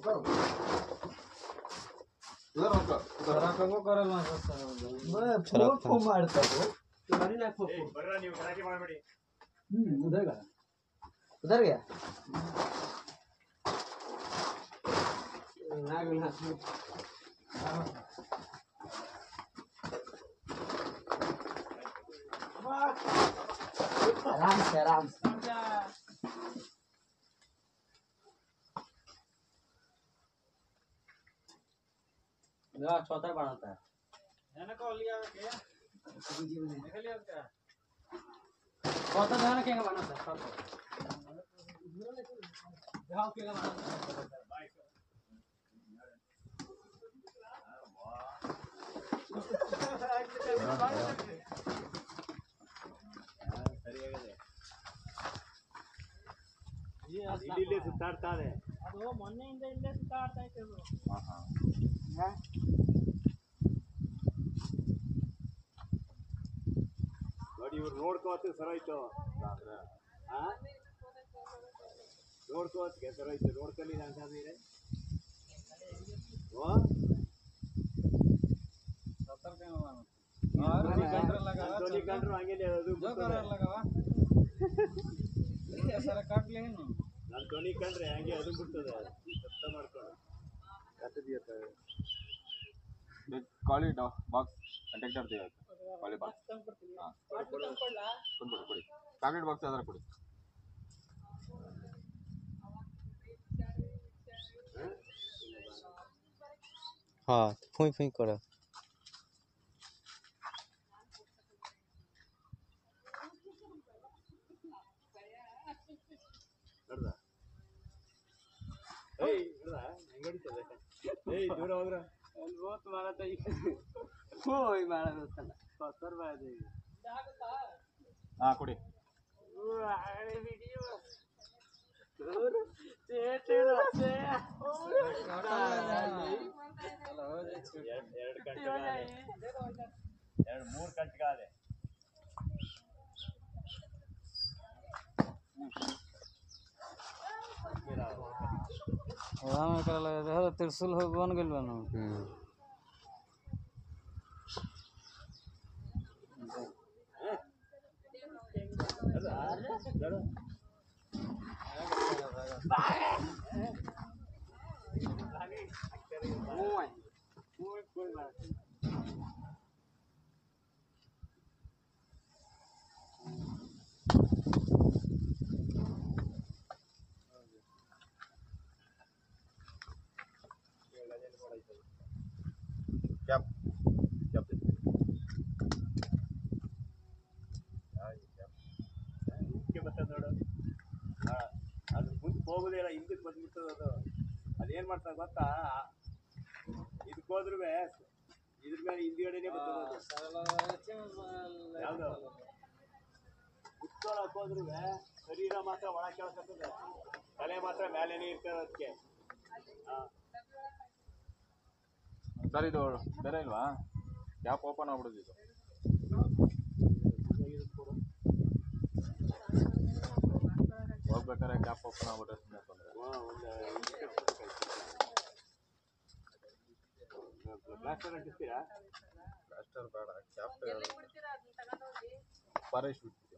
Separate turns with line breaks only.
ಮಾಡ್ತಾರೆ
ಬರ್ರ ನೀವು ಗಲಾಟೆ ಮಾಡಬೇಡಿ
ಹ್ಮ್ ಉದಗ
उधर गया आराम से आराम से चौथा बनाता है चौथा ध्यान क्या बनाता है चौथा ध्यान क्या बनाता है
ಸರಿಯಾಗಿದೆ ಇಲ್ಲಿ ಇಲ್ಲೇ ಸುತ್ತಾಡ್ತಾ ಇದೆ
ಅದು ಮೊನ್ನೆಯಿಂದ ಇಲ್ಲೇ ಸುತ್ತಾಡ್ತಾ ಇತ್ತು ಅದು.
ನೋಡಿ ಇವ್ರು ನೋಡ್ಕೋತ ಸರೋಯ್ತು ಆ? ನೋಡ್ಕೋತ್ಗೆ ಸರೋಯ್ತು ನೋಡ್ಕೊಳ್ಳಿ ಅಂತಂದ್ರೆ ಓ ನನ್ ಧ್ವನಿ ಕಂಡ್ರು ಹಂಗೆ ಅದು ಬಿಡ್ತದೆ. ನನ್ ಧ್ವನಿ ಕಂಡ್ರೆ ಹಂಗೆ ಅದು ಬಿಡ್ತದೆ ಅರ್ಥ ಮಾಡ್ಕೊಂಡು
ಕಾಲಿ ಬಾಕ್ಸ್ ಕಂಟೆಕ್ಟರ್ ಕಾಲಿ ಬಾಕ್ಸ್ ಕೊಡ್ಬಿಡಿ ಕೊಡಿ ಚಾಕ್ಲೇಟ್ ಬಾಕ್ಸ್ ಯಾವ್ದಾರ ಕೊಡಿ
হ্যাঁ ফুঁই ফুঁই করে
ನೋಡ್ದ ಏಯ್ ನೋಡ್ದ ಹೆಂಗ್ ಹೊಡಿತದೆ ಏಯ್ ದೂರ ಹೋದ್ರ
ಅಲ್ಲಿ ಹೋತ್ ಮಾಡತ್ತ ಈಗ ಹೋಯ್ ಮಾಡೋದಲ್ಲ
ಸತ್ತರ್ ಬಾಯ್ದು ಈಗ.
ಹಾ ಕೊಡಿ
ಎರಡ್ ಎರಡ್ ಗಂಟೆ ಎರಡು ಮೂರು ಗಂಟೆಗಾದೆ
ತಿರ್ಸುಲ್ ಹೋಗಿ ಬಂದ್ಗಿಲ್ವ ನಾವು
হুম
ಕ್ಯಾಪ್ ಕ್ಯಾಪ್
ಹಿಂದಕ್ಕೆ ಬರ್ತದೆ ನೋಡು ಆ, ಅದು ಮುಂದಕ್ಕೆ ಹೋಗೋದೇ ಇಲ್ಲ ಹಿಂದಕ್ಕೆ ಬಂದ್ಬಿಡ್ತದೆ ಅದು ಅದೇನ್ ಮಾಡ್ತದೆ ಗೊತ್ತಾ ಇದಕ್ಕೆ ಹೋದ್ರೂ ಇದ್ರ ಮೇಲೆ ಹಿಂದ್ಗಡೆನೆ ಬರ್ತದೆ ಅದು. ಯಾವ್ದು ಕುತ್ಕೊಳಕ್ ಹೋದ್ರೂ ಶರೀರ ಮಾತ್ರ ಒಳ ಕೇಳ್ಕತ್ತದೆ ತಲೆ ಮಾತ್ರ ಮೇಲೇನೆ ಇರ್ತದೆ ಅದಕ್ಕೆ
ಸರ್ ಇದು ಬೇರೆ ಇಲ್ವಾ ಕ್ಯಾಪ್ ಓಪನ್ ಆಗ್ಬಿಡುದು ಇದು ಹೋಗ್ಬೇಕಾದ್ರೆ ಕ್ಯಾಪ್ ಓಪನ್ ಆಗ್ಬಿಟ್ರೆ ಸುಮ್ಮನೆ ತೊಂದರೆ
ಬ್ಲಾಸ್ಟರ್ ಅಂಟಿಸ್ತೀರಾ
ಪ್ಲಾಸ್ಟರ್ ಬೇಡ ಕ್ಯಾಪ್ ಪಾರಾಶೂಟ್